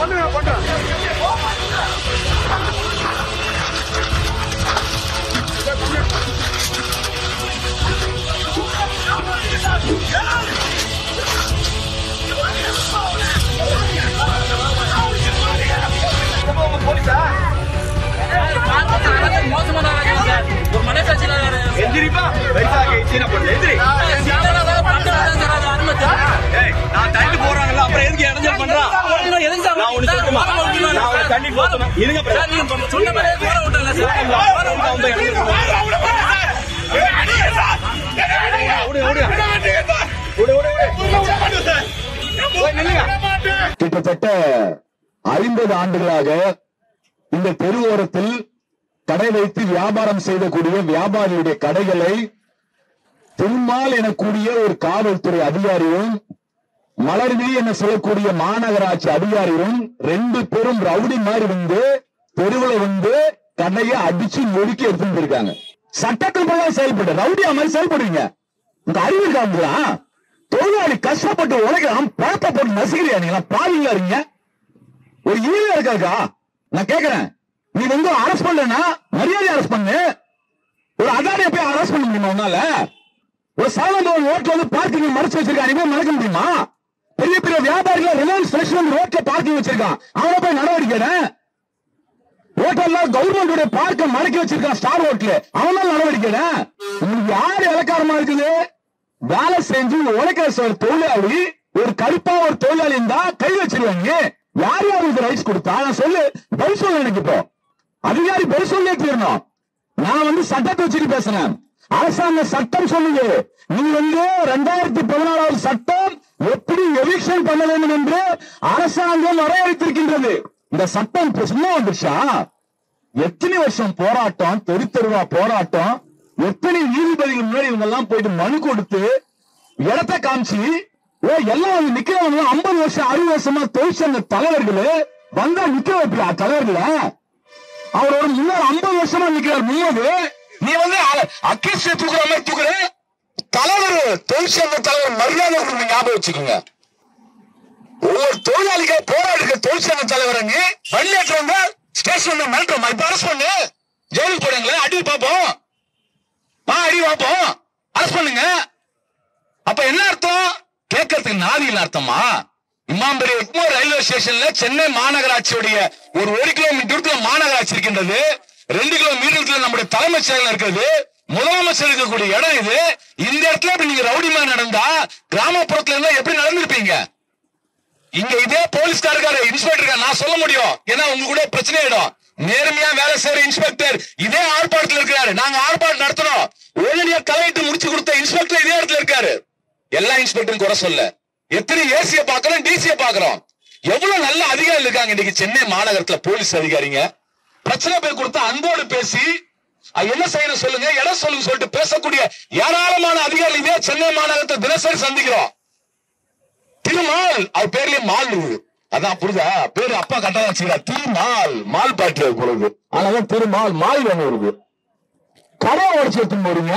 பண்ணு நான் பண்றேன் மோசமான ஆளாக சார் ஒரு மனசாட்சியில் எந்திரிப்பா வயசாக சீன பண்ணு எந்திரி ஏய் நான் தள்ளி போறாங்கல்ல அப்புறம் எதுக்கு இடைஞ்சல் பண்றா நான் ஒண்ணு சொல்லட்டுமா நான் உன்னை தள்ளி போறேன் இருங்க பிரதர். சொன்ன மாதிரி போட விட்டல சார் அவங்க வந்து இடைஞ்சல் பண்றாங்க. ஓடு, ஓடு. ஓடு, ஓடு, ஓடு. போய் நில்லுங்க. கிட்டத்தட்ட ஐம்பது ஆண்டுகளாக இந்த தெருவோரத்தில் கடை வைத்து வியாபாரம் செய்யக்கூடிய வியாபாரியுடைய கடைகளை திருமால் எனக்கூடிய ஒரு காவல்துறை அதிகாரியும் மலர்வி என சொல்லக்கூடிய மாநகராட்சி அதிகாரியும் ரெண்டு பேரும் ரவுடி மாதிரி வந்து தெருவுல வந்து கடையை அடிச்சு நொறுக்கி எடுத்துட்டு போயிருக்காங்க சட்டத்தில் பிரகாரம் செயல்பட்டு ரவுடியா மாதிரி செயல்படுவீங்க உங்க அறிவு இருக்காங்களா தொழிலாளி கஷ்டப்பட்டு உழைக்கலாம் பழத்தை போட்டு நசுக்கிறியா நீங்களா பாவீங்களா இருக்கீங்க ஒரு ஈழம் இருக்காக்கா நான் கேக்குறேன் நீ வந்து அரஸ்ட் பண்ணலன்னா மரியாதை அரஸ்ட் பண்ணு ஒரு அதாரியை போய் அரஸ்ட் பண்ண முடியுமா உன்னால ஒரு சாலந்தோர் ரோட்ல வந்து பார்க்கிங் மறைச்சு வச்சிருக்கான் இனிமே மறக்க முடியுமா பெரிய பெரிய வியாபாரிகள் ரிலையன்ஸ் ஃப்ரெஷ் வந்து ரோட்ல பார்க்கிங் வச்சிருக்கான் அவனை போய் நடவடிக்கை எடு. ஹோட்டல்ல கவர்மெண்ட் பார்க்க மடக்கி வச்சிருக்கான் ஸ்டார் ஹோட்டல் அவனால நடவடிக்கை எடு. உங்களுக்கு யாரு இலக்காரமா இருக்குது வேலை செஞ்சு உழைக்கிற ஒரு தொழிலாளி ஒரு கருப்பா ஒரு தொழிலாளி இருந்தா கை வச்சிருவாங்க யார் யார் இது ரைட்ஸ் கொடுத்தா நான் சொல்லு பதில் சொல்ல எனக்கு இப்போ அதிகாரி பதில் சொல்லே தீரணும் நான் வந்து சட்டத்தை வச்சுட்டு பேசுறேன் அரசாங்க சட்டம் சொல்லுது நீ வந்து ரெண்டாயிரத்தி பதினாறாவது சட்டம் எப்படி எவிக்ஷன் பண்ண வேண்டும் என்று அரசாங்கம் வரையறுத்திருக்கின்றது இந்த சட்டம் இப்ப சும்மா வந்துருச்சா எத்தனை வருஷம் போராட்டம் தெரு தெருவா போராட்டம் எத்தனை நீதிபதிகள் முன்னாடி இவங்க எல்லாம் போயிட்டு மனு கொடுத்து இடத்த காமிச்சு ஓ எல்லாம் வந்து நிக்கிறவங்க ஐம்பது வருஷம் அறுபது வருஷமா தொழிற்சங்க தலைவர்கள் வந்தா நிக்க வைப்பியா தலைவர்கள அவரோட முன்னாடி ஐம்பது வருஷமா நிக்கிறார் முன்னாடி நீ வந்து அக்கிஸ்ட தூக்குற மாதிரி தூக்குற தலைவர் தொழிற்சங்க தலைவர் மரியாதை கொடுங்க ஞாபகம் வச்சுக்கோங்க ஒவ்வொரு தொழிலாளிகள் போராடுகிற தொழிற்சங்க தலைவரை நீ வழியேற்றவங்க ஸ்டேஷன்ல மிரட்டுறோமா இப்ப அரசு பண்ணு ஜெயிலுக்கு போடுங்களேன் அடி பார்ப்போம் வா அடி பார்ப்போம் அரசு பண்ணுங்க அப்ப என்ன அர்த்தம் கேட்கறதுக்கு நாதியில் அர்த்தமா இமாம்பரி எக்மோர் ரயில்வே ஸ்டேஷன்ல சென்னை மாநகராட்சியுடைய ஒரு ஒரு கிலோமீட்டர் தூரத்துல மாநகராட்சி இருக்கின்றது ரெண்டு கிலோமீட்டர் நம்முடைய தலைமைச் செயலர் இருக்கிறது முதலமைச்சர் இருக்கக்கூடிய இடம் இது இந்த இடத்துல இப்படி நீங்க ரவுடிமா நடந்தா கிராமப்புறத்துல இருந்தா எப்படி நடந்திருப்பீங்க இங்க இதே போலீஸ்காரர் இன்ஸ்பெக்டர் நான் சொல்ல முடியும் ஏன்னா உங்க கூட பிரச்சனை ஆயிடும் நேர்மையா வேலை செய்யற இன்ஸ்பெக்டர் இதே ஆர்ப்பாட்டத்தில் இருக்கிறாரு நாங்க ஆர்ப்பாட்டம் நடத்துறோம் உடனடியா தலையிட்டு முடிச்சு கொடுத்த இன்ஸ்பெக்டர் இதே இடத்துல இருக்காரு எல்லா இன்ஸ்பெக்டரும் குறை சொல்ல எத்தனை ஏசிய பாக்குறோம் டிசிய பாக்குறோம் எவ்வளவு நல்ல அதிகாரிகள் இருக்காங்க இன்னைக்கு சென்னை மாநகரத்துல போலீஸ் அதிகாரிங்க பிரச்சனை போய் கொடுத்தா அன்போடு பேசி அஹ், என்ன செய்யணும் சொல்லுங்க இடம் சொல்லுங்க சொல்லிட்டு பேசக்கூடிய ஏராளமான அதிகாரிகள் இதே சென்னை மாநகரத்தை தினசரி சந்திக்கிறோம் திருமால் அவர் பேர்லயே மால் இருக்குது அதான் புரியுதா பேரு அப்பா கரெக்டா தான் வச்சுக்கிறா திருமால் மால் பாட்டு பொழுது ஆனாதான் திருமால் மால் ஒண்ணு வருது கடையை உடச்சு எடுத்து போறீங்க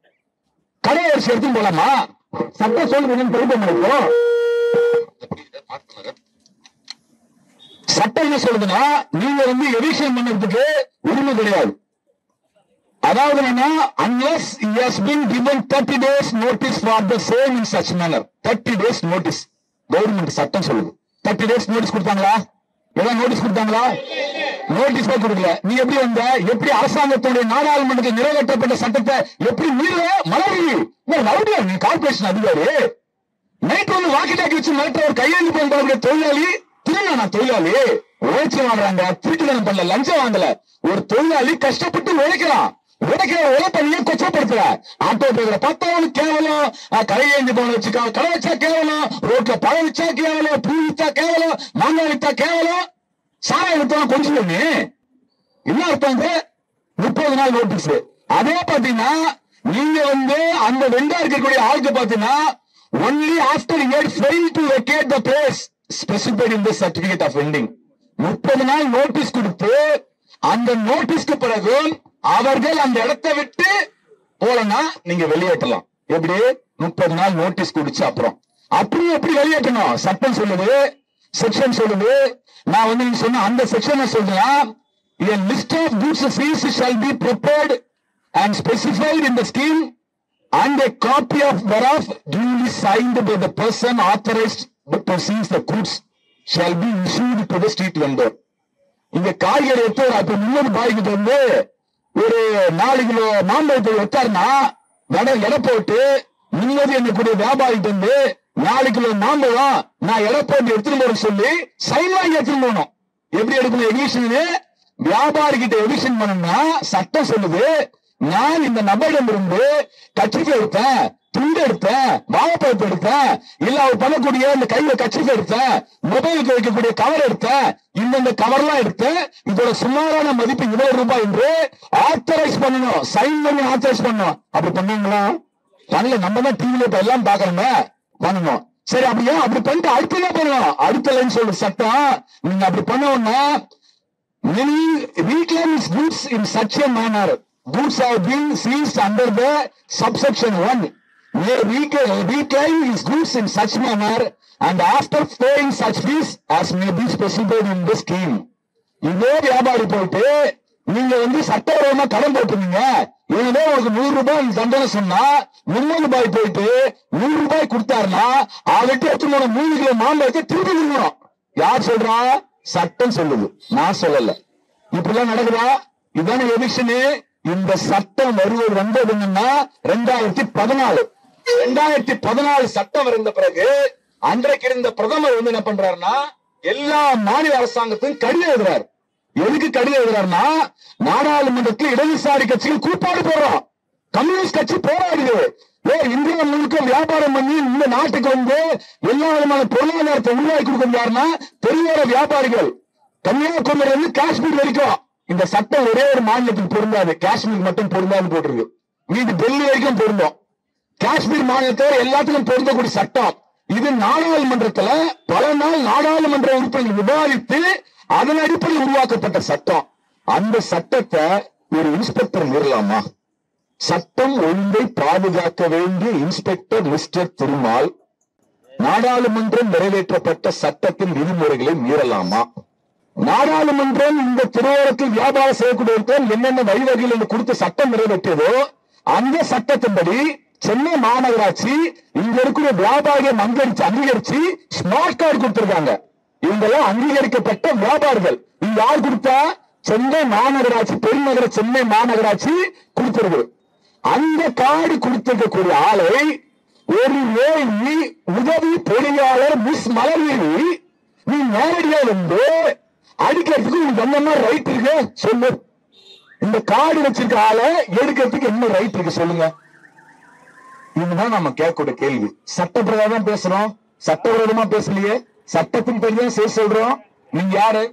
கடையை உடச்சு எடுத்து போலாமா சட்டம் சொல்லுங்க திருப்ப முடியும் சட்டம் என்ன சொல்லுதுன்னா நீங்க வந்து எவிக்ஷன் பண்ணதுக்கு உரிமை கிடையாது அதாவது என்ன unless he has been given 30 days notice for the same in such manner 30 days notice government சட்டம் சொல்லுது 30 days நோட்டீஸ் கொடுத்தாங்களா ஏதாவது நோட்டீஸ் கொடுத்தாங்களா நோட்டீஸ் கொடுக்கல நீ எப்படி வந்த எப்படி அரசாங்கத்துடைய நாடாளுமன்றத்தில் நிறைவேற்றப்பட்ட சட்டத்தை எப்படி மீற மலரி ரவுடியா நீ கார்பரேஷன் அதிகாரி நைட் வந்து வாக்கி டாக்கி வச்சு மிரட்ட ஒரு கையெழுந்து போகிற தொழிலாளி திருநானா தொழிலாளி உழைச்சி வாங்குறாங்க திருட்டுதனம் பண்ணல லஞ்சம் வாங்கல ஒரு தொழிலாளி கஷ்டப்பட்டு உழைக்கிறான் உழைக்கிற உழைப்ப நீ கொச்சப்படுத்துற ஆட்டோ டிரைவரை பார்த்தவனு கேவலம் அஹ், கடையேந்தி போன வச்சுக்கா கடை வச்சா கேவலம் ரோட்ல பழம் வச்சா கேவலம் பூ வித்தா கேவலம் மாங்காய் வித்தா கேவலம் சாராயம் வித்தா கொஞ்சம் நீ என்ன அர்த்தம் இது? முப்பது நாள் நோட்டீஸ் அதே பாத்தீங்கன்னா நீங்க வந்து அந்த வெண்டா இருக்கக்கூடிய ஆளுக்கு பாத்தீங்கன்னா only after year fail to vacate the place specified in the certificate of vending முப்பது நாள் நோட்டீஸ் கொடுத்து அந்த நோட்டீஸ்க்கு பிறகு அவர்கள் அந்த இடத்தை விட்டு போலன்னா நீங்க வெளியேற்றலாம் எப்படி முப்பது நாள் நோட்டீஸ் குடிச்சு அப்புறம் அப்படி எப்படி வெளியேற்றணும் சட்டம் சொல்லுது செக்ஷன் சொல்லுது நான் வந்து நீங்க சொன்ன அந்த செக்ஷனை சொல்றேன் a list of goods fees shall be prepared and specified in the scheme and a copy of whereof duly signed by the person authorized to seize the goods shall be issued to the street vendor இங்க காய்கறி எடுத்து ஒரு அப்ப முன்னூறு பாய்கிட்ட வந்து ஒரு நாலு kilo மாம்பழத்தை வைத்தாருன்னா எடை எடை போட்டு முன்னூறு எண்ணக்கூடிய வியாபாரிகிட்ட வந்து நாலு கிலோ மாம்பழம் நான் எடை போட்டு எடுத்துட்டு போறேன் சொல்லி சைன் வாங்கி எடுத்துட்டு போகணும் எப்படி எடுக்கணும் எவிஷன் வியாபாரி கிட்ட எவிஷன் பண்ணணும்னா சட்டம் சொல்லுது நான் இந்த நபரிடம் இருந்து கட்சிக்கு எடுத்தேன் துண்டு எடுத்தேன் வாழைப்பழத்தை எடுத்தேன் இல்ல அவர் பண்ணக்கூடிய இந்த கையில கட்சிக்கு எடுத்தேன் மொபைலுக்கு வைக்கக்கூடிய கவர் எடுத்தேன் இந்தந்த கவர்லாம் எடுத்தேன் இதோட சுமாரான மதிப்பு இவ்வளவு ரூபாய் என்று ஆத்தரைஸ் பண்ணணும் சைன் பண்ணி ஆத்தரைஸ் பண்ணணும் அப்படி பண்ணாங்களா பண்ணல நம்ம தான் டிவில இப்ப எல்லாம் பாக்கணுமே பண்ணணும் சரி அப்படியா அப்படி பண்ணிட்டு அடுத்து என்ன பண்ணணும் அடுத்த லைன் சொல்லு சட்டம் நீங்க அப்படி பண்ணோம்னா Many reclaims goods in such a manner. Goods have been seized under the subsection 1. May reclaim, reclaim his goods in such manner and after paying such fees as may be specified in the scheme. இதே வியாபாரி போயிட்டு நீங்க வந்து சட்டவிரோதமா கடன் போட்டுருந்தீங்க எனவே உங்களுக்கு நூறு ரூபாய் தண்டனை சொன்னா முன்னூறு ரூபாய் போயிட்டு நூறு ரூபாய் கொடுத்தாருன்னா அவர்கிட்ட எடுத்து போன மூணு கிலோ மாம்பழத்தை திருப்பி கொடுக்கணும் யார் சொல்றா சட்டம் சொல்லுது நான் சொல்லல இப்படிலாம் நடக்குதா இதான எவிக்ஷனு இந்த சட்டம் வருவது வந்ததுன்னா ரெண்டாயிரத்தி பதினாலு ரெண்டாயிரத்தி பதினாலு சட்டம் வந்த பிறகு அன்றைக்கு இருந்த பிரதமர் வந்து என்ன பண்றாருன்னா எல்லா மாநில அரசாங்கத்துக்கும் கடிதம் எழுதுறாரு எதுக்கு கடிதம் எழுதுறாருன்னா நாடாளுமன்றத்தில் இடதுசாரி கட்சிகள் கூப்பாடு போடுறோம் கம்யூனிஸ்ட் கட்சி போராடுது ஏ இந்தியா முழுக்க வியாபாரம் பண்ணி இந்த நாட்டுக்கு வந்து எல்லா விதமான பொருளாதாரத்தை உருவாக்கி கொடுக்கிறது யாருன்னா பெரிய வியாபாரிகள் கன்னியாகுமரி இருந்து காஷ்மீர் வரைக்கும் இந்த சட்டம் ஒரே ஒரு மாநிலத்துக்கு பொருந்தாது காஷ்மீர் மட்டும் பொருந்தாது போட்டிருக்கு மீது டெல்லி வரைக்கும் பொருந்தும் காஷ்மீர் மாநிலத்தை எல்லாத்துக்கும் பொருந்தக்கூடிய சட்டம் இது நாடாளுமன்றத்துல பல நாள் நாடாளுமன்ற உறுப்பினர்கள் விவாதித்து அதன் அடிப்படையில் உருவாக்கப்பட்ட சட்டம் அந்த சட்டத்தை ஒரு இன்ஸ்பெக்டர் மீறலாமா சட்டம் ஒழுங்கை பாதுகாக்க வேண்டிய இன்ஸ்பெக்டர் மிஸ்டர் திருமால் நாடாளுமன்றம் நிறைவேற்றப்பட்ட சட்டத்தின் விதிமுறைகளை மீறலாமா நாடாளுமன்றம் இந்த திருவோரத்தில் வியாபாரம் செய்யக்கூடியவர்கள் என்னென்ன வழிவகைகள் என்று கொடுத்து சட்டம் நிறைவேற்றியதோ அந்த சட்டத்தின்படி சென்னை மாநகராட்சி இங்க இருக்கிற வியாபாரியை அங்கீகரிச்சு அங்கீகரிச்சு ஸ்மார்ட் கார்டு கொடுத்திருக்காங்க இவங்கெல்லாம் அங்கீகரிக்கப்பட்ட வியாபாரிகள் இது யார் கொடுத்தா சென்னை மாநகராட்சி பெருநகர சென்னை மாநகராட்சி கொடுத்திருக்கு அந்த கார்டு கொடுத்திருக்கக்கூடிய ஆளை ஒரு ஏழி உதவி பொறியாளர் மிஸ் மலர்விழி நீ நேரடியா வந்து அடிக்கிறதுக்கு உனக்கு என்ன ரைட் இருக்கு சொல்லு இந்த கார்டு வச்சிருக்க ஆளை எடுக்கிறதுக்கு என்ன ரைட் இருக்கு சொல்லுங்க இதுதான் நம்ம கேட்கக்கூடிய கேள்வி சட்டப்பிரகாரம் பேசுறோம் சட்டவிரோதமா பேசலையே சட்டத்தின் படி தான் செய்ய சொல்றோம் நீங்க யாரு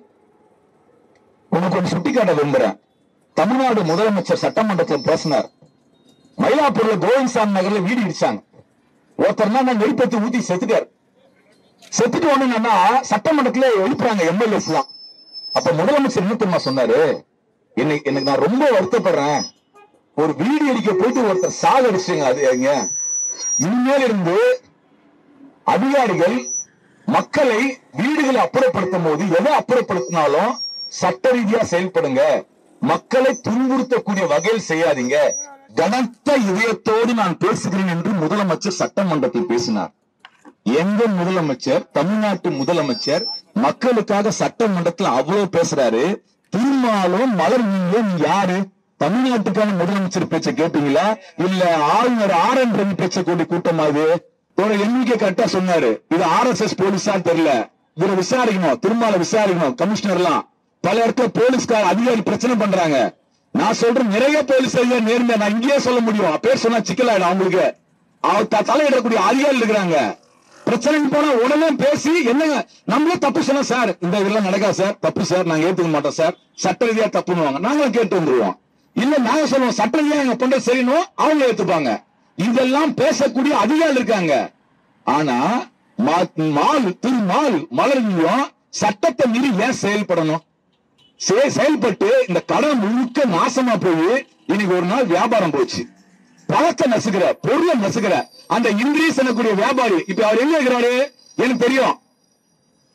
உனக்கு ஒன்று சுட்டி காட்ட விரும்புறேன் தமிழ்நாடு முதலமைச்சர் சட்டமன்றத்தில் பேசினார் மயிலாப்பூர்ல கோவிந்தசாமி நகர்ல வீடு இடிச்சாங்க ஒருத்தர் தான் நெருப்பத்தி ஊத்தி செத்துட்டார் செத்துட்டு ஒண்ணு என்னன்னா சட்டமன்றத்துல எழுப்புறாங்க எம்எல்ஏஸ் தான் அப்ப முதலமைச்சர் என்ன தெரியுமா சொன்னாரு என்னை- எனக்கு நான் ரொம்ப வருத்தப்படுறேன் ஒரு வீடு அடிக்க போயிட்டு ஒருத்தர் சாக அடிச்சுங்க அது எங்க இனிமேல் இருந்து அதிகாரிகள் மக்களை வீடுகளை அப்புறப்படுத்தும் போது எதை அப்புறப்படுத்தினாலும் சட்ட ரீதியா செயல்படுங்க மக்களை துன்புறுத்தக்கூடிய வகையில் செய்யாதீங்க கனத்த இதயத்தோடு நான் பேசுகிறேன் என்று முதலமைச்சர் சட்டமன்றத்தில் பேசினார் எங்க முதலமைச்சர் தமிழ்நாட்டு முதலமைச்சர் மக்களுக்காக சட்டமன்றத்தில் அவ்வளவு பேசுறாரு திருமாலும் மலர் நீங்களும் யாரு தமிழ்நாட்டுக்கான முதலமைச்சர் பேச்ச கேட்டீங்களா இல்ல ஆளுநர் ஆர் என் ரவி பேச்ச கூடிய கூட்டமா இது ஒரு எண்ணிக்கை கரெக்டா சொன்னாரு இது ஆர் எஸ் எஸ் போலீஸா தெரியல இதுல விசாரிக்கணும் திருமால விசாரிக்கணும் கமிஷனர்லாம் பல இடத்துல போலீஸ்கார அதிகாரி பிரச்சனை பண்றாங்க நான் சொல்றேன் நிறைய போலீஸ் அதிகாரி நேர்மையா நான் இங்கேயே சொல்ல முடியும் பேர் சொன்னா சிக்கலாயிடும் அவங்களுக்கு அவர் த- தலையிடக்கூடிய அதிகாரிகள் இருக்கிறாங்க பிரச்சனைக்கு போனா உடனே பேசி என்னங்க நம்மளே தப்பு சொன்னா சார் இந்த இதெல்லாம் நடக்காது சார் தப்பு சார் நாங்க ஏத்துக்க மாட்டோம் சார் சட்ட ரீதியா தப்புன்னுவாங்க நாங்களும் கேட்டு வந்துருவோம் இல்ல நாங்க சொல்லுவோம் சட்ட ரீதியா எங்க பண்றது சரினும் அவங்க ஏத்துப்பாங்க இதெல்லாம் பேசக்கூடிய அதிகாரிகள் இருக்காங்க ஆனா மா- மால் திரு மால் மலர்வியும் சட்டத்தை மீறி ஏன் செயல்படணும் செய- செயல்பட்டு இந்த கடன் முழுக்க நாசமா போய் இன்னைக்கு ஒரு நாள் வியாபாரம் போச்சு பழத்தை நசுக்கிற பொருளை நசுக்கிற அந்த இங்கிலீஷ் எனக்கூடிய வியாபாரி இப்ப அவர் எங்க இருக்கிறாரு எனக்கு தெரியும்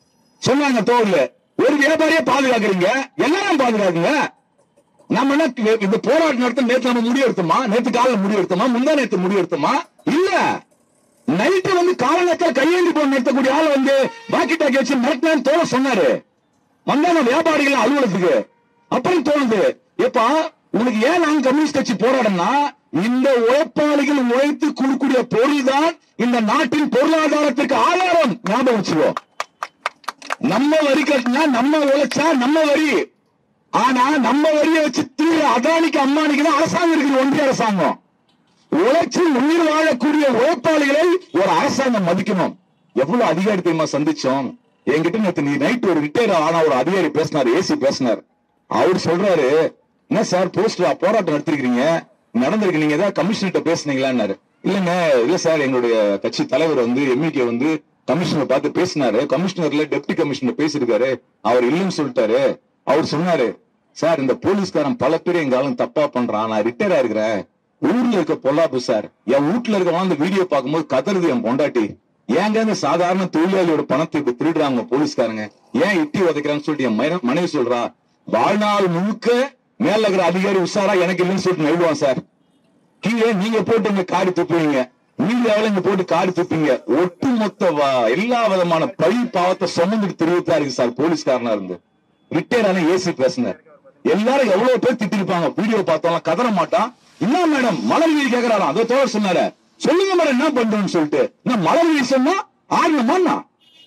சொன்னாங்க தோல்ல ஒரு வியாபாரியை பாதுகாக்கிறீங்க எல்லாரும் பாதுகாக்குங்க நம்ம என்ன வே- இந்த போராட்டம் நடத்த நேத்து நம்ம முடிவு எடுத்தோமா நேத்து காலைல முடிவு எடுத்தோமா முந்தா நேத்து முடிவு எடுத்தோமா இல்ல நைட்டு வந்து காலநேரத்தில் கையேந்தி போன் நடத்தக்கூடிய ஆள் வந்து வாக்கி டாக்கி வச்சு மிரட்டினான்னு தோழ சொன்னாரு வந்தாங்க வியாபாரிகள் அலுவலகத்துக்கு அப்புறம் தோணுது எப்பா உனக்கு ஏன் நாங்க கம்யூனிஸ்ட் கட்சி போராடனா இந்த உழைப்பாளிகள் உழைத்து கொடுக்கக்கூடிய பொருள் தான் இந்த நாட்டின் பொருளாதாரத்திற்கு ஆதாரம் ஞாபகம் வச்சுக்கோ நம்ம வரி கட்டினா நம்ம உழைச்சா நம்ம வரி ஆனா நம்ம வரியை வச்சு தீர அதானிக்கு அம்மானிக்கு தான் அரசாங்கம் இருக்குது ஒன்றிய அரசாங்கம் உழைச்சு உயிர் வாழக்கூடிய உழைப்பாளிகளை ஒரு அரசாங்கம் மதிக்கணும் எவ்வளவு அதிகாரி தெரியுமா சந்திச்சோம் என்கிட்ட நேத்து நீ நைட் ஒரு ரிட்டையர் ஆன ஒரு அதிகாரி பேசினார் ஏசி பேசினார் அவர் சொல்றாரு என்ன சார் போஸ்ட் போராட்டம் நடத்திருக்கீங்க நடந்திருக்கு நீங்க ஏதாவது கமிஷனர்கிட்ட பேசுனீங்களான்னாரு இல்லங்க இல்ல சார் எங்களுடைய கட்சி தலைவர் வந்து எம்இகே வந்து கமிஷனர் பார்த்து பேசினாரு கமிஷனர்ல டெப்டி கமிஷனர் பேசியிருக்காரு அவர் இல்லைன்னு சொல்லிட்டாரு அவர் சொன்னாரு சார் இந்த போலீஸ்காரன் பல பேர் எங்க ஆளுங்க தப்பா பண்றான் நான் ரிட்டையர் ஆயிருக்கிறேன் ஊர்ல இருக்க பொல்லாப்பு சார் என் வீட்டுல இருக்கவங்க அந்த வீடியோ பார்க்கும்போது கதறுது என் பொண்டாட்டி ஏங்க இந்த சாதாரண தொழிலாளியோட பணத்தை இப்ப திருடுறாங்க போலீஸ்காரங்க ஏன் இட்டி உதைக்கிறான்னு சொல்லிட்டு என் மன- மனைவி சொல்றா வாழ்நாள் முழுக்க மேல இருக்கிற அதிகாரி உஷாரா எனக்கு இல்லைன்னு சொல்லிட்டு நழுவான் சார் கீழே நீங்க போட்டு இங்க காரி துப்புவீங்க மீடியாவில இங்க போட்டு காரி துப்பீங்க ஒட்டுமொத்த வா- எல்லா விதமான பழி பாவத்தை சுமந்துட்டு தெரிவித்தா இருக்கு சார் போலீஸ்காரனா இருந்து ரிட்டையர் ஆன ஏசி பேசினார் எல்லாரும் எவ்வளவு பேர் திட்டிருப்பாங்க வீடியோ பார்த்தோம் கதற மாட்டான் என்ன மேடம் மலர் வீதி கேக்குறாராம் அதோ தோழர் சொன்னாரு சொல்லுங்க மேடம் என்ன பண்றோம்னு சொல்லிட்டு என்ன மலர் வீதி சொன்னா ஆடணுமா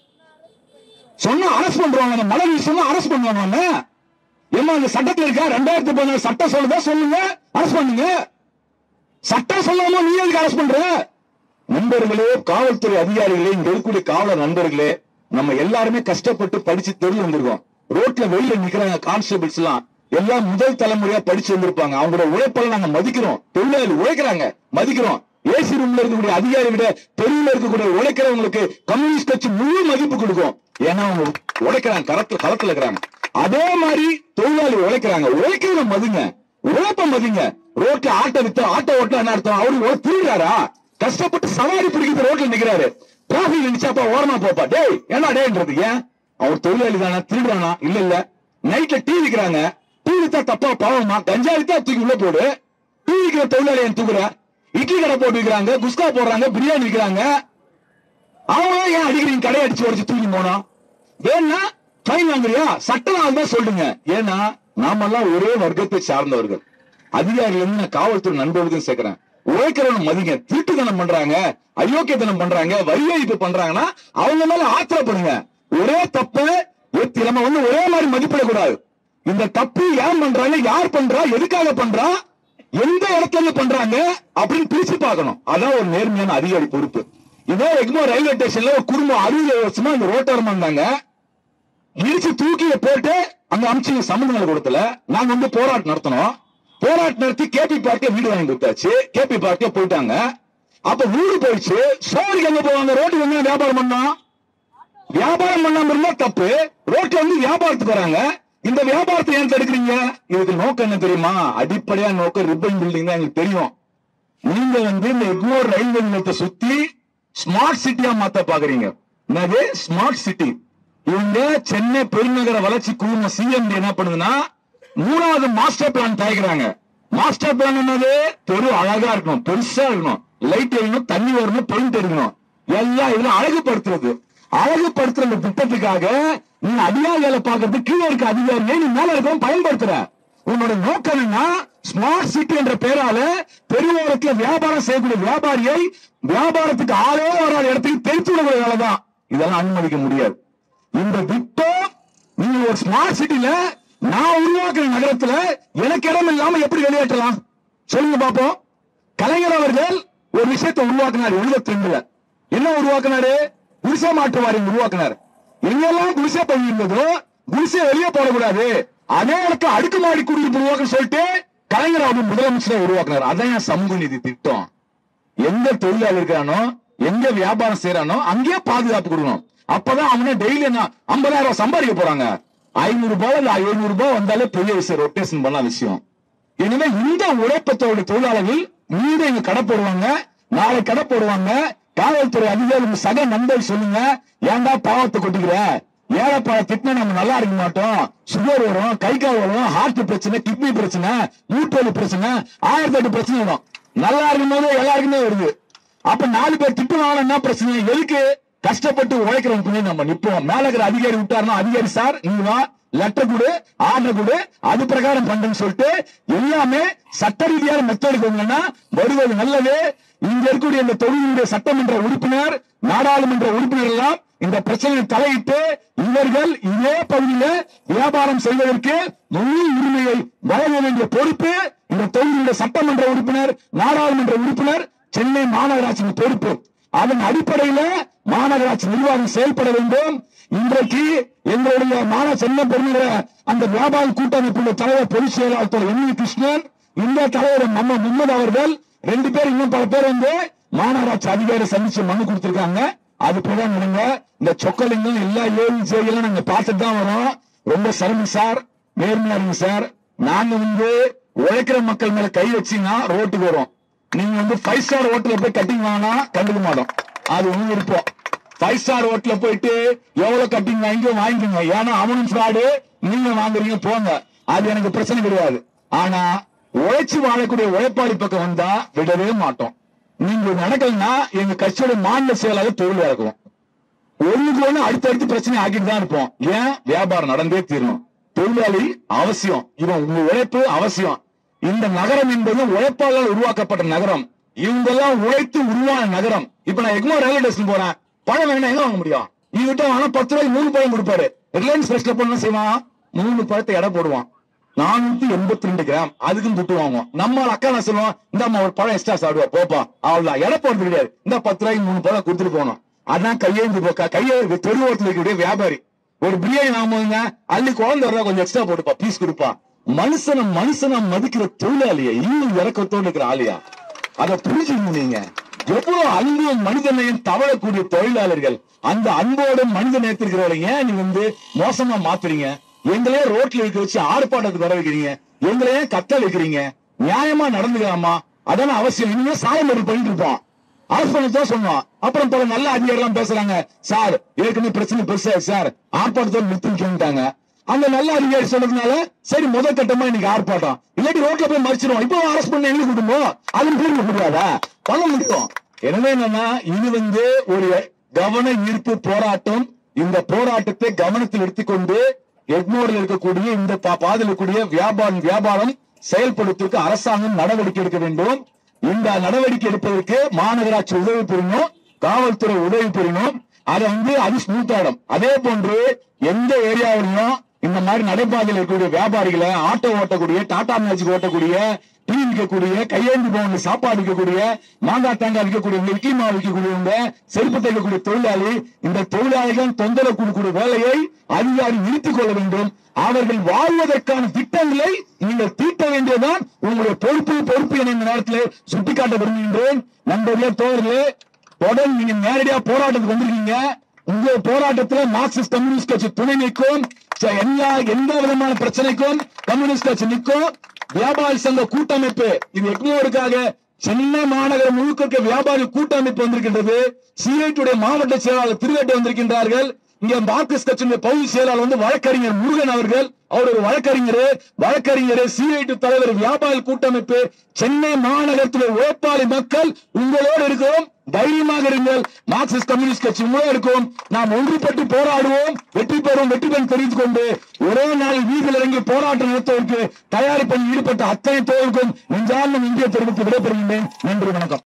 சொன்னா அரஸ்ட் பண்றாங்க அந்த மலர் வீதி சொன்னா அரஸ்ட் பண்ணுவாங்க ஏமா அந்த சட்டத்துல இருக்கா ரெண்டாயிரத்தி பதினாறு சட்டம் சொல்லுதா சொல்லுங்க அரஸ்ட் பண்ணுங்க சட்டம் சொல்லாம நீ எதுக்கு அரஸ்ட் பண்ற நண்பர்களே காவல்துறை அதிகாரிகளே இங்க இருக்கக்கூடிய காவலர் நண்பர்களே நம்ம எல்லாருமே கஷ்டப்பட்டு படிச்சு தெரிய வந்திருக்கோம் ரோட்ல வெளியில நிக்கிறாங்க கான்ஸ்டபிள்ஸ் எல்லாம் எல்லாம் முதல் தலைமுறையா படிச்சு வந்திருப்பாங்க அவங்களோட உழைப்பெல்லாம் நாங்க மதிக்கிறோம் தொழிலாளி உழைக்கிறாங்க மதிக்கிறோம் ஏசி ரூம்ல இருக்கக்கூடிய அதிகாரி விட தெருவில் இருக்கக்கூடிய உழைக்கிறவங்களுக்கு கம்யூனிஸ்ட் கட்சி முழு மதிப்பு கொடுக்கும் ஏன்னா அவங்க உழைக்கிறாங்க களத்துல களத்துல இருக்கிறாங்க அதே மாதிரி தொழிலாளி உழைக்கிறாங்க உழைக்கிறத மதிங்க உழைப்ப மதிங்க ரோட்ல ஆட்டோ வித்த ஆட்டோ ஓட்ட என்ன அர்த்தம் அவரு ஒரு திருடாரா கஷ்டப்பட்டு சவாரி பிடிக்கிற ரோட்ல நிக்கிறாரு டிராபிக் நினைச்சாப்பா ஓரமா போப்பா டேய் என்ன டேன்றது ஏன் அவர் தொழிலாளி தானே திருடுறானா இல்ல இல்ல நைட்ல டீ விக்கிறாங்க டீ வித்தா தப்பா பாவமா கஞ்சா வித்தா தூக்கி உள்ள போடு டீ விக்கிற தொழிலாளி ஏன் தூக்குற இட்லி கடை போட்டு விக்கிறாங்க குஸ்கா போடுறாங்க பிரியாணி விக்கிறாங்க அவங்க ஏன் அடிக்கிறீங்க கடை அடிச்சு உடச்சு தூக்கி போனோம் வேணா ஃபைன் வாங்குறியா சட்டம் தான் சொல்லுங்க ஏன்னா நாமெல்லாம் ஒரே வர்க்கத்தை சார்ந்தவர்கள் அதிகாரிகள் இருந்து நான் காவல்துறை நண்பர்களுக்கும் சேர்க்கிறேன் உழைக்கிறவன மதிங்க திருட்டுத்தனம் பண்றாங்க அயோக்கியத்தனம் பண்றாங்க வரி ஏய்ப்பு பண்றாங்கன்னா அவங்க மேல ஆத்திரப்படுங்க ஒரே தப்பு எத்தி- நம்ம வந்து ஒரே மாதிரி மதிப்பிடக்கூடாது இந்த தப்பு ஏன் பண்றாங்க யார் பண்றா எதுக்காக பண்றா எந்த இடத்துல இருந்து பண்றாங்க அப்படின்னு பிரிச்சு பார்க்கணும் அதான் ஒரு நேர்மையான அதிகாரி பொறுப்பு இதோ எக்மோ ரயில்வே ஸ்டேஷன்ல ஒரு குடும்பம் அறுபது வருஷமா இந்த ரோட்டோரமா இருந்தாங்க இடிச்சு தூக்கி போட்டு அங்க அமிச்சு சம்பந்தங்களை கொடுத்தல நாங்க வந்து போராட்டம் நடத்தினோம் போராட்டம் நடத்தி கேபி பார்க்க வீடு வாங்கி கொடுத்தாச்சு கேபி பார்க்க போயிட்டாங்க அப்ப வீடு போயிடுச்சு சோறுக்கு எங்க போவாங்க ரோட்டுக்கு வந்து வியாபாரம் பண்ணோம் வியாபாரம் பண்ணாம இருந்தா தப்பு ரோட்ல வந்து வியாபாரத்துக்கு வராங்க இந்த வியாபாரத்தை ஏன் தடுக்கிறீங்க இதுக்கு நோக்கம் என்ன தெரியுமா அடிப்படையா நோக்கம் ரிப்பன் பில்டிங் தான் எங்களுக்கு தெரியும் நீங்க வந்து இந்த எக்மோர் ரயில்வே நிலையத்தை சுத்தி ஸ்மார்ட் சிட்டியா மாத்த பாக்குறீங்க என்னது ஸ்மார்ட் சிட்டி இவங்க சென்னை பெருநகர வளர்ச்சி குழும சிஎம் என்ன பண்ணுதுன்னா மூணாவது மாஸ்டர் பிளான் தயாரிக்கிறாங்க மாஸ்டர் பிளான் என்னது தெரு அழகா இருக்கணும் பெருசா இருக்கணும் லைட் எரியணும் தண்ணி வரணும் பெயிண்ட் இருக்கணும் எல்லாம் இதுல அழகுபடுத்துறது அழகுபடுத்துற இந்த திட்டத்துக்காக நீ அதிகாரிகளை பார்க்கறது கீழே இருக்க அதிகாரியை நீ மேல இருக்கவும் பயன்படுத்துற உன்னோட நோக்கம் என்ன ஸ்மார்ட் சிட்டி என்ற பெயரால தெருவோரத்துல வியாபாரம் செய்யக்கூடிய வியாபாரியை வியாபாரத்துக்கு ஆளே வராத இடத்துக்கு தெரிச்சு விடக்கூடிய வேலை தான் இதெல்லாம் அனுமதிக்க முடியாது இந்த திட்டம் நீங்க ஒரு ஸ்மார்ட் சிட்டில நான் உருவாக்குற நகரத்துல எனக்கு இடம் இல்லாம எப்படி வெளியேற்றலாம் சொல்லுங்க பாப்போம் கலைஞர் அவர்கள் ஒரு விஷயத்தை உருவாக்குனார் எழுபத்தி ரெண்டுல என்ன உருவாக்குனாரு குடிசை மாற்று வாரியம் உருவாக்குனார் எங்கெல்லாம் குடிசை பகுதி இருந்ததோ குடிசை வெளியே போடக்கூடாது அதே இடத்துல அடுக்குமாடி குடியிருப்பு உருவாக்குன்னு சொல்லிட்டு கலைஞர் அவர்கள் முதலமைச்சரை உருவாக்குனார் அதான் என் சமூக நீதி திட்டம் எங்க தொழிலாளி இருக்கானோ எங்க வியாபாரம் செய்யறானோ அங்கேயே பாதுகாப்பு கொடுக்கணும் அப்பதான் அவன டெய்லி என்ன ஐம்பதாயிரம் ரூபாய் சம்பாதிக்க போறாங்க ஐநூறு ரூபாய் இல்ல ஐநூறு ரூபாய் வந்தாலே பெரிய விஷயம் ரொட்டேஷன் பண்ண விஷயம் எனவே இந்த உழைப்பத்தோட தொழிலாளர்கள் மீது இங்க கடை போடுவாங்க நாளை கடை போடுவாங்க காவல்துறை அதிகாரி உங்க சக நண்பர் சொல்லுங்க ஏன்டா பாவத்தை கொட்டிக்கிற ஏழைப்பாட திட்டினா நம்ம நல்லா இருக்க மாட்டோம் சுகர் வரும் கை கால் வரும் ஹார்ட் பிரச்சனை கிட்னி பிரச்சனை மூட்டோலி பிரச்சனை ஆயிரத்தி எட்டு பிரச்சனை வரும் நல்லா இருக்கும் போது எல்லாருக்குமே வருது அப்ப நாலு பேர் திட்டுவாங்க என்ன பிரச்சனை எதுக்கு கஷ்டப்பட்டு உழைக்கிறவங்க துணை நம்ம நிப்போம் மேல இருக்கிற அதிகாரி விட்டாருன்னா அதிகாரி சார் இங்க வா லெட்டர் கொடு ஆர்டர் கொடு அது பிரகாரம் பண்றேன்னு சொல்லிட்டு எல்லாமே சட்ட ரீதியான மெத்தட் கொண்டா வருவது நல்லது இங்க இருக்கக்கூடிய இந்த தொகுதியுடைய சட்டமன்ற உறுப்பினர் நாடாளுமன்ற உறுப்பினர் எல்லாம் இந்த பிரச்சனையை தலையிட்டு இவர்கள் இதே பகுதியில வியாபாரம் செய்வதற்கு முழு உரிமையை வழங்க வேண்டிய பொறுப்பு இந்த தொகுதியுடைய சட்டமன்ற உறுப்பினர் நாடாளுமன்ற உறுப்பினர் சென்னை மாநகராட்சியின் பொறுப்பு அதன் அடிப்படையில மாநகராட்சி நிர்வாகம் செயல்பட வேண்டும் இன்றைக்கு எங்களுடைய மான சென்னை பெருமிற அந்த வியாபார கூட்டமைப்புடைய தலைவர் பொதுச் செயலாளர் திரு எம் வி கிருஷ்ணன் இந்த தலைவர் நம்ம முகமது அவர்கள் ரெண்டு பேர் இன்னும் பல பேர் வந்து மாநகராட்சி அதிகாரி சந்திச்சு மனு கொடுத்திருக்காங்க அது பிரதான் நடங்க இந்த சொக்கலிங்கம் எல்லா ஏழு செய்திகளும் நாங்க பார்த்துட்டு தான் வரோம் ரொம்ப சிரமம் சார் நேர்மையா இருங்க சார் நாங்க வந்து உழைக்கிற மக்கள் மேல கை வச்சீங்கன்னா ரோட்டுக்கு வரும் நீங்க வந்து ஃபைவ் ஸ்டார் ஹோட்டல்ல போய் கட்டிங் வாங்கினா கண்டுக்க மாட்டோம் அது உங்க விருப்பம் ஃபைவ் ஸ்டார் ஹோட்டல்ல போயிட்டு எவ்வளவு கட்டிங் வாங்கி வாங்கிக்கோங்க ஏன்னா அவனும் ஃப்ராடு நீங்க வாங்குறீங்க போங்க அது எனக்கு பிரச்சனை கிடையாது ஆனா உழைச்சு வாழக்கூடிய உழைப்பாளி பக்கம் வந்தா விடவே மாட்டோம் நீங்க நடக்கலன்னா எங்க கட்சியோட மாநில செயலாளர் தொழில் இறக்குவோம் ஒண்ணுக்கு ஒண்ணு அடுத்தடுத்து பிரச்சனை ஆக்கிட்டு தான் இருப்போம் ஏன் வியாபாரம் நடந்தே தீரணும் தொழிலாளி அவசியம் இவன் உங்க உழைப்பு அவசியம் இந்த நகரம் என்பது உழைப்பாளர்கள் உருவாக்கப்பட்ட நகரம் இவங்கெல்லாம் உழைத்து உருவான நகரம் இப்ப நான் எக்மோ ரயில்வே ஸ்டேஷன் போறேன் பழம் வேணா எங்க வாங்க முடியும் இவங்கிட்ட வாங்கினா பத்து ரூபாய்க்கு மூணு பழம் கொடுப்பாரு ரிலையன்ஸ் ஃப்ரெஷ்ல போன என்ன செய்வான் மூணு பழத்தை எடை போடுவான் நானூத்தி எண்பத்தி ரெண்டு கிராம் அதுக்கும் துட்டு வாங்குவோம் நம்ம அக்கா என்ன சொல்லுவோம் இந்த அம்மா ஒரு பழம் எக்ஸ்ட்ரா சாப்பிடுவா போப்பா அவ்வளவுதான் எடை போடுறது கிடையாது இந்த பத்து ரூபாய்க்கு மூணு பழம் கொடுத்துட்டு போனோம் அதான் கையேந்து போக்கா கையே தெருவோரத்தில் இருக்கக்கூடிய வியாபாரி ஒரு பிரியாணி வாங்குவாங்க அள்ளி குழந்தை வரதா கொஞ்சம் எக்ஸ்ட்ரா போட்டுப்பா பீஸ் கொடுப்பா மனுஷன மனுஷனா மதிக்கிற தொழிலாளியா இன்னும் இறக்கத்தோடு இருக்கிற ஆளியா அதை புரிஞ்சுக்கணும் நீங்க எவ்வளவு அன்பும் மனிதனையும் தவழக்கூடிய தொழிலாளர்கள் அந்த அன்போட மனித நேரத்திருக்கிறவரை ஏன் நீ வந்து மோசமா மாத்துறீங்க எங்களையே ரோட்ல வைக்க வச்சு ஆர்ப்பாட்டத்துக்கு வர வைக்கிறீங்க எங்களையே கத்த வைக்கிறீங்க நியாயமா நடந்துக்கலாமா அதான அவசியம் இனிமே சாலை மறுப்பு பண்ணிட்டு இருப்போம் ஆஃப் பண்ணதான் சொன்னோம் அப்புறம் பல நல்ல அதிகாரிலாம் பேசுறாங்க சார் ஏற்கனவே பிரச்சனை பெருசா இருக்கு சார் ஆர்ப்பாட்டத்தோட நிறுத்திட்டாங்க அந்த நல்ல அதிகாரி சொன்னதுனால சரி முதல் கட்டமா இன்னைக்கு ஆர்ப்பாட்டம் இல்லாட்டி ரோட்ல போய் மறிச்சிருவோம் இப்போ அரெஸ்ட் பண்ண எங்களுக்கு குடும்பம் அது பேர் முடியாதா பண்ண முடியும் எனவே என்னன்னா இது வந்து ஒரு கவன ஈர்ப்பு போராட்டம் இந்த போராட்டத்தை கவனத்தில் எடுத்துக்கொண்டு எக்மோரில் இருக்கக்கூடிய இந்த பா- பாதையில் இருக்கக்கூடிய வியாபாரம் வியாபாரம் செயல்படுத்துவதற்கு அரசாங்கம் நடவடிக்கை எடுக்க வேண்டும் இந்த நடவடிக்கை எடுப்பதற்கு மாநகராட்சி உதவி புரியணும் காவல்துறை உதவி புரியணும் அதை வந்து அது ஸ்மூத் ஆயிடும் அதே போன்று எந்த ஏரியாவிலும் இந்த மாதிரி நடைபாதையில் இருக்கக்கூடிய வியாபாரிகளை ஆட்டோ ஓட்டக்கூடிய டாடா மேஜிக் ஓட்டக்கூடிய டீ விற்கக்கூடிய கையேந்தி பவன் சாப்பாடு விற்கக்கூடிய மாங்காய் தேங்காய் விற்கக்கூடிய இட்லி மாவு விற்கக்கூடியவங்க செருப்பு தைக்கக்கூடிய தொழிலாளி இந்த தொழிலாளிகள் தொந்தரவு கொடுக்கக்கூடிய வேலையை அதிகாரி நிறுத்திக் கொள்ள வேண்டும் அவர்கள் வாழ்வதற்கான திட்டங்களை நீங்கள் தீட்ட வேண்டியதுதான் உங்களுடைய பொறுப்பு பொறுப்பு என இந்த நேரத்தில் சுட்டிக்காட்ட விரும்புகின்றேன் நண்பர்களே தோழர்களே தொடர்ந்து நீங்க நேரடியா போராட்டத்துக்கு வந்திருக்கீங்க உங்க போராட்டத்துல மார்க்சிஸ்ட் கம்யூனிஸ்ட் கட்சி துணை நிற்கும் ச- எல்லா எந்த விதமான பிரச்சனைக்கும் கம்யூனிஸ்ட் கட்சி நிற்கும் வியாபாரி சங்க கூட்டமைப்பு இது எக்மோருக்காக சென்னை மாநகரம் முழுக்க இருக்க வியாபாரி கூட்டமைப்பு வந்திருக்கின்றது சிஐடியுடைய மாவட்ட செயலாளர் திருவேட்டை வந்திருக்கின்றார்கள் இங்க மார்க்சிஸ்ட் கட்சியினுடைய பகுதி செயலாளர் வந்து வழக்கறிஞர் முருகன் அவர்கள் அவர் ஒரு வழக்கறிஞர் வழக்கறிஞர் சிஐடி தலைவர் வியாபாரி கூட்டமைப்பு சென்னை மாநகரத்தில் உழைப்பாளி மக்கள் உங்களோடு இருக்கிறோம் தைரியமாக இருங்கள் மார்க்சிஸ்ட் கம்யூனிஸ்ட் கட்சி உங்களோடு இருக்கும் நாம் ஒன்றுபட்டு போராடுவோம் வெற்றி பெறும் வெற்றி பெறும் தெரிவித்துக் கொண்டு ஒரே நாள் வீதியில் இறங்கி போராட்டம் நடத்துவதற்கு தயாரிப்பில் ஈடுபட்ட அத்தனை தோழருக்கும் நெஞ்சார்ந்த இந்திய தெரிவித்து விடைபெறுகின்றேன் நன்றி வணக்கம்